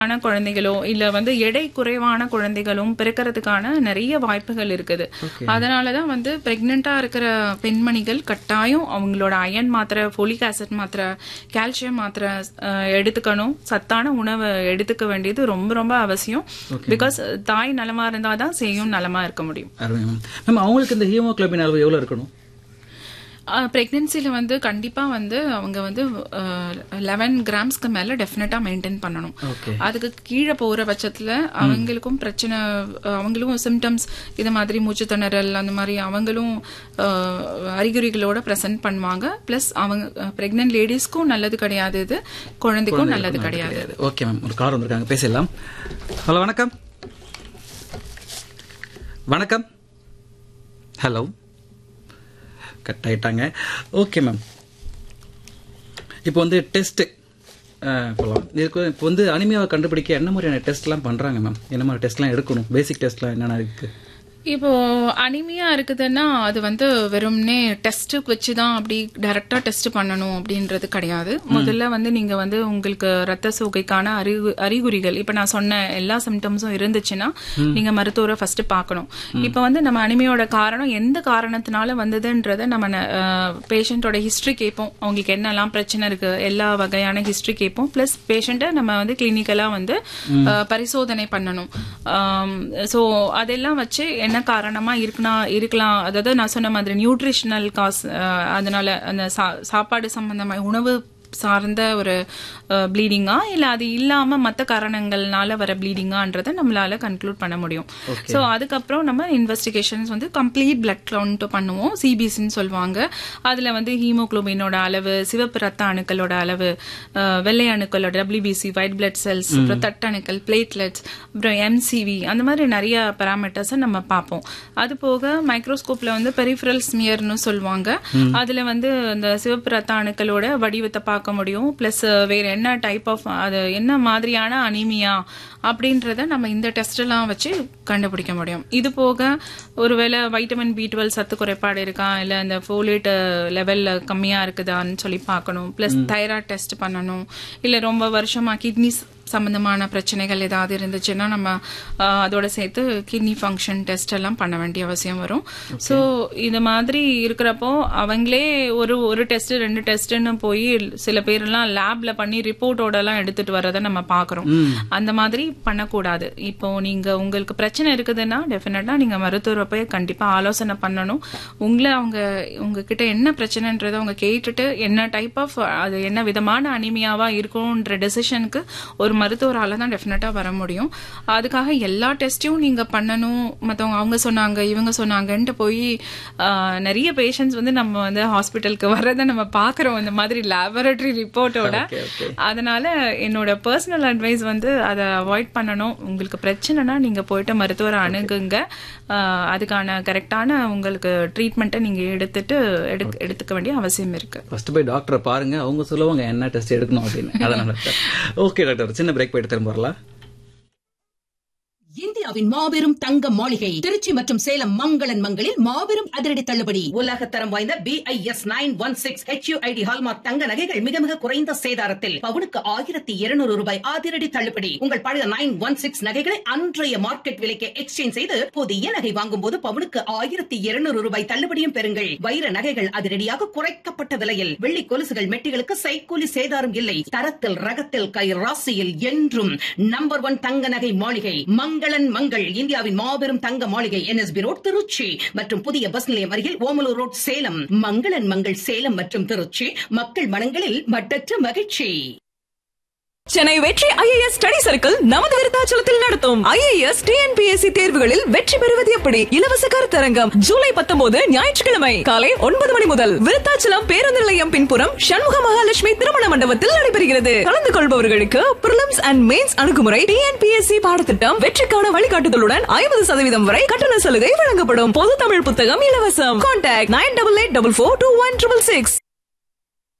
ஆன குழந்தைகளோ இல்ல வந்து எடை குறைவான குழந்தைகளும் பிறக்கிறதுக்கான நிறைய வாய்ப்புகள் இருக்குது அதனாலதான் வந்து பிரெக்னெண்டா இருக்கிற பெண்மணிகள் கட்டாயம் அவங்களோட அயன் மாத்திரை ஃபோலிக் ஆசிட் மாத்திரை கால்சியம் மாத்திரை அஹ், எடுத்துக்கணும் சத்தான உணவை எடுத்துக்க வேண்டியது ரொம்ப ரொம்ப அவசியம் பிகாஸ் தாய் நலமா இருந்தாதான் சேயும் நலமா இருக்க முடியும் அருமை மேம் மேம் அவங்களுக்கு இந்த ஹீமோகுளோபின் அளவு எவ்வளவு இருக்கணும் பிரெக்னன்சில வந்து கண்டிப்பா வந்து அவங்க வந்து லெவன் கிராம்ஸ்க்கு மேல டெஃபினட்டா மெயின்டைன் பண்ணணும் ஓகே அதுக்கு கீழே போற பட்சத்துல அவங்களுக்கும் பிரச்சனை அஹ், அவங்களும் சிம்டம்ஸ் இது மாதிரி மூச்சு திணறல் அந்த மாதிரி அவங்களும் அஹ், அறிகுறிகளோட பிரசன்ட் பண்ணுவாங்க பிளஸ் அவங்க பிரெக்னன்ட் லேடிஸ்க்கும் நல்லது கிடையாது இது குழந்தைக்கும் நல்லது கிடையாது ஓகே மேம் ஒரு கார் வந்திருக்காங்க பேசலாம் ஹலோ வணக்கம் வணக்கம் ஹலோ கட் ஆயிட்டாங்க ஓகே மேம் இப்போ வந்து டெஸ்ட் போகலாம் இதுக்கு இப்போ வந்து அனிமியாவை கண்டுபிடிக்க என்ன மாதிரியான டெஸ்ட்லாம் பண்ணுறாங்க மேம் என்ன மாதிரி டெஸ்ட்லாம் எடுக்கணும் பேசிக் டெஸ்ட்லாம் என்னென்ன இருக்குது இப்போ அனிமியா இருக்குதுன்னா அது வந்து வெறும்னே டெஸ்ட் வச்சுதான் அப்படி டைரக்டா டெஸ்ட் பண்ணணும் அப்படின்றது கிடையாது முதல்ல வந்து நீங்க வந்து உங்களுக்கு ரத்த சோகைக்கான அறிகு அறிகுறிகள் இப்ப நான் சொன்ன எல்லா சிம்டம்ஸும் இருந்துச்சுன்னா நீங்க மருத்துவரை ஃபர்ஸ்ட் பார்க்கணும் இப்போ வந்து நம்ம அனிமியோட காரணம் எந்த காரணத்தினால வந்ததுன்றத நம்ம பேஷண்டோட ஹிஸ்டரி கேட்போம் அவங்களுக்கு என்னெல்லாம் பிரச்சனை இருக்கு எல்லா வகையான ஹிஸ்டரி கேட்போம் பிளஸ் பேஷண்ட்டை நம்ம வந்து கிளினிக்கலா வந்து அஹ், பரிசோதனை பண்ணணும் ஸோ அதெல்லாம் வச்சு என்ன காரணமா இருக்குனா இருக்கலாம் அதாவது நான் சொன்ன மாதிரி நியூட்ரிஷனல் காஸ் அதனால அந்த சா- சாப்பாடு சம்பந்தமா உணவு சார்ந்த ஒரு ப்ளீடிங்கா இல்ல அது இல்லாம மத்த காரணங்கள்னால வர ப்ளீடிங்கான்றதை நம்மளால கன்க்ளூட் பண்ண முடியும் சோ அதுக்கப்புறம் நம்ம இன்வெஸ்டிகேஷன்ஸ் வந்து கம்ப்ளீட் பிளட் கவுண்ட் பண்ணுவோம் சிபிசின்னு சொல்லுவாங்க அதுல வந்து ஹீமோகுளோபினோட அளவு சிவப்பு ரத்த அணுக்களோட அளவு அஹ், வெள்ளை அணுக்களோட டபிள்யூபிசி ஒயிட் பிளட் செல்ஸ் அப்புறம் தட்டணுக்கள் பிளேட்லெட்ஸ் அப்புறம் எம்சிவி அந்த மாதிரி நிறைய பேராமீட்டர்ஸை நம்ம பார்ப்போம் அது போக மைக்ரோஸ்கோப்ல வந்து பெரிஃபரல் ஸ்மியர்னு சொல்லுவாங்க அதுல வந்து அந்த சிவப்பு ரத்த அணுக்களோட வடிவத்தை பார்க்க முடியும் பிளஸ் வேற என்ன டைப் ஆஃப் அது என்ன மாதிரியான அனீமியா அப்படின்றத நம்ம இந்த டெஸ்ட் எல்லாம் வச்சு கண்டுபிடிக்க முடியும் இது போக ஒருவேளை வைட்டமின் பி டுவெல் சத்து குறைபாடு இருக்கா இல்ல இந்த ஃபோலேட் லெவல்ல கம்மியா இருக்குதான்னு சொல்லி பார்க்கணும் பிளஸ் தைராய்ட் டெஸ்ட் பண்ணணும் இல்ல ரொம்ப வருஷமா கிட்னி சம்பந்தமான பிரச்சனைகள் ஏதாவது இருந்துச்சுன்னா நம்ம ஆஹ், அதோட சேர்த்து கிட்னி ஃபங்க்ஷன் டெஸ்ட் எல்லாம் பண்ண வேண்டிய அவசியம் வரும் ஸோ இந்த மாதிரி இருக்கிறப்போ அவங்களே ஒரு ஒரு டெஸ்ட் ரெண்டு டெஸ்ட்னு போய் சில பேர்லாம் லேப்ல பண்ணி ரிப்போர்ட்டோட எல்லாம் எடுத்துட்டு வரதை நம்ம பாக்குறோம் அந்த மாதிரி பண்ணக்கூடாது இப்போ நீங்க உங்களுக்கு பிரச்சனை இருக்குதுன்னா டெஃபினட்டா நீங்க மருத்துவரை போய் கண்டிப்பா ஆலோசனை பண்ணணும் உங்களை அவங்க உங்ககிட்ட என்ன பிரச்சனைன்றதை அவங்க கேட்டுட்டு என்ன டைப் ஆஃப் அது என்ன விதமான அனிமியாவா இருக்கும்ன்ற டெசிஷனுக்கு ஒரு மருத்துவரால தான் டெஃபினட்டா வர முடியும் அதுக்காக எல்லா டெஸ்ட்டையும் நீங்க பண்ணணும் மத்தவங்க அவங்க சொன்னாங்க இவங்க சொன்னாங்கன்ட்டு போய் ஆஹ், நிறைய பேஷண்ட்ஸ் வந்து நம்ம வந்து ஹாஸ்பிட்டலுக்கு வர்றதை நம்ம பாக்குறோம் இந்த மாதிரி லேபரட்டரி ரிப்போர்ட்டோட அதனால என்னோட பர்சனல் அட்வைஸ் வந்து அதை அவாய்ட் பண்ணணும் உங்களுக்கு பிரச்சனைனா நீங்க போயிட்டு மருத்துவரை அணுகுங்க ஆஹ், அதுக்கான கரெக்டான உங்களுக்கு ட்ரீட்மெண்ட்டை நீங்க எடுத்துட்டு எடுக்க- எடுத்துக்க வேண்டிய அவசியம் இருக்கு ஃபர்ஸ்ட் போய் டாக்டரை பாருங்க அவங்க சொல்லுவாங்க என்ன டெஸ்ட் எடுக்கணும் அப்படின்னு அதனால ஓகே டாக்டர் சின்ன பிரேக் போயிட்டு திரும்ப வரலாம் இந்தியாவின் மாபெரும் தங்க மாளிகை திருச்சி மற்றும் சேலம் மங்களன் மங்களில் மாபெரும் அதிரடி தள்ளுபடி உலக தரம் வாய்ந்த B I S nine one six HUID hallmark தங்க நகைகள் மிக மிக குறைந்த சேதாரத்தில் பவுனுக்கு ஆயிரத்தி இருநூறு ரூபாய் அதிரடி தள்ளுபடி உங்கள் பழைய நைன் ஒன் சிக்ஸ் நகைகளை அன்றைய மார்க்கெட் விலைக்கு எக்ஸ்சேஞ்ச் செய்து புதிய நகை வாங்கும் போது பவுனுக்கு ஆயிரத்தி இருநூறு ரூபாய் தள்ளுபடியும் பெறுங்கள் வைர நகைகள் அதிரடியாக குறைக்கப்பட்ட விலையில் வெள்ளி கொலுசுகள் மெட்டிகளுக்கு சைக்கூலி சேதாரம் இல்லை தரத்தில் ரகத்தில் கை ராசியில் என்றும் நம்பர் ஒன் தங்க நகை மாளிகை மங்களன் மங்கள் இந்தியாவின் மாபெரும் தங்க மாளிகை என்எஸ்பி ரோட் திருச்சி மற்றும் புதிய பஸ் நிலையம் அருகில் ஓமலூர் ரோட் சேலம் மங்களன் மங்கள் சேலம் மற்றும் திருச்சி மக்கள் மனங்களில் மட்டற்ற மகிழ்ச்சி சென்னை வெற்றி ஐஏஎஸ் ஸ்டடி சர்க்கிள் நமது விருத்தாச்சலத்தில் நடத்தும் ஐஏஎஸ் டிஎன்பிஎஸ்சி தேர்வுகளில் வெற்றி பெறுவது எப்படி இலவச கருத்தரங்கம் ஜூலை பத்தொன்பது ஞாயிற்றுக்கிழமை காலை ஒன்பது மணி முதல் விருத்தாச்சலம் பேருந்து நிலையம் பின்புறம் சண்முக மகாலட்சுமி திருமண மண்டபத்தில் நடைபெறுகிறது கலந்து கொள்பவர்களுக்கு பிரிலிம்ஸ் அண்ட் மெயின்ஸ் அணுகுமுறை டிஎன்பிஎஸ்சி பாடத்திட்டம் வெற்றிக்கான வழிகாட்டுதலுடன் ஐம்பது சதவீதம் வரை கட்டண சலுகை வழங்கப்படும் பொது தமிழ் புத்தகம் இலவசம் contact nine double eight double four two one triple six